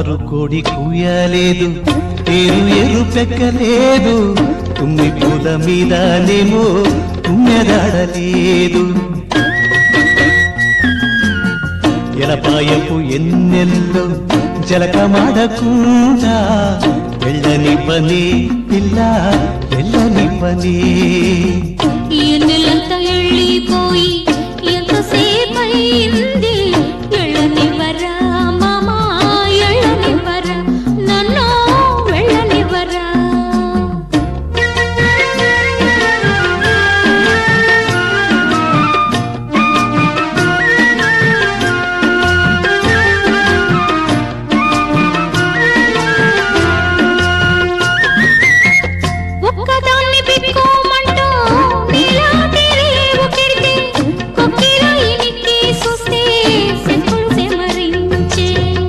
car కోడి కూయలేదు ఏరు ఎరు పెక్కలేదు తుమ్మి పూల మీదనేమో తుమ్మెదాడలేదు ఎలపాయపు ఎన్నెల్లో జలకమాడకుండా వెళ్ళని పని పిల్ల వెళ్ళని పని ఎన్నెలంతా ఎళ్ళిపోయి ఎంతసేపయింది ఎళ్ళనివ్వరా మామా ఎళ్ళనివ్వరా నన్ను వెళ్ళనివ్వరా ఒక్కదాన్ని బిక్కోమంటూ నీలాంటి రేవు కెడితే కొక్కిలో ఇనికి చూస్తే సెంపులు సెమరించే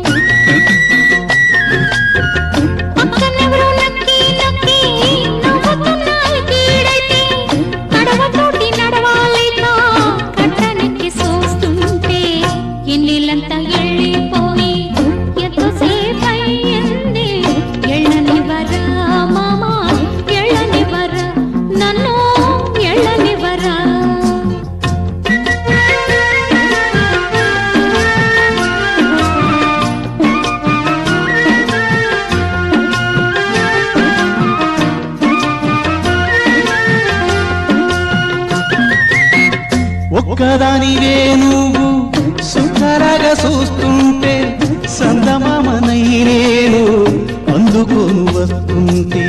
పక్కనెవరో నక్కి నక్కి నవ్వుతున్నాయి కీడైతే నడవతోటి నడవాలేక కట్టనెక్కి చూస్తుంటే ఎన్నెళ్ళంతా ఎళ్ళిపోయి ఎంతసేపు అయ్యింది ఎళ్ళనివ్వరా మామా ఎళ్ళనివ్వరా నన్ను ఎళ్ళనివ్వరా ఒక్కదానివే నువ్వు సుందరగా చూస్తుంటే సందమామనై నేను అందుకోను వస్తుంటే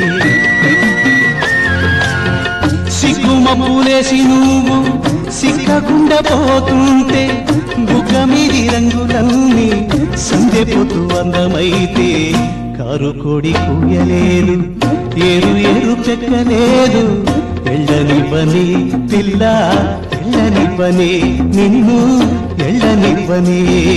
సిగ్గుమప్పులేసి నువ్వు సిక్కకుండా పోతుంటే బుగ్గ మీది రంగులన్నీ సందెపోతూ అందమైతే కారు కోడి కూయలేదు ఏరు ఏరు చెక్కలేదు ఎళ్ళని పని పిల్ల ఎళ్ళని పని నిన్ను ఎళ్ళని పని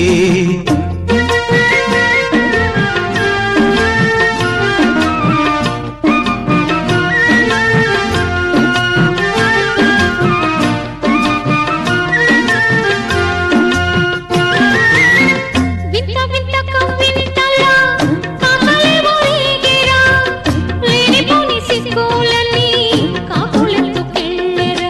వింత వింత కవ్వింతలా కాకలేవో రేగేరా లేనిపోని సిగ్గులన్నీ కాకులెత్తుకెళ్ళెరా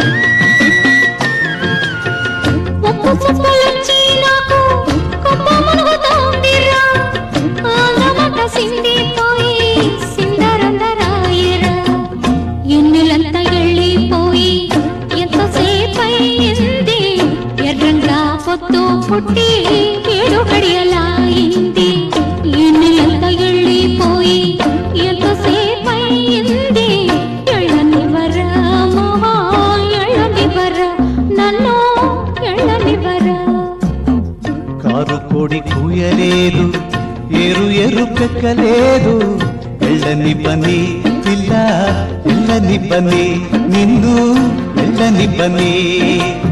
ముప్పు ముప్పులొచ్చి నాకు కొమ్మ మునుగుతోందిరా ఆంధ్రమంట సిందిపోయి సిందరందరాయిరా ఎన్నెలంతా ఎళ్ళిపోయి ఎంతసేపు అయ్యింది ఎర్రంగా పొత్తు పుట్టి ఏడు గడియలాయింది ఎన్నెలంతా ఎళ్ళిపోయి ఎంతసేపు అయ్యింది ఎళ్ళనివ్వరా మావా ఎళ్ళనివ్వరా నన్ను ఎళ్ళనివ్వరా కారు కోడి కూయలేదు ఏరు ఎరు పెక్కలేదు ఎళ్ళని పని పిల్ల ఎళ్ళని పని నిన్ను ఎళ్ళని పని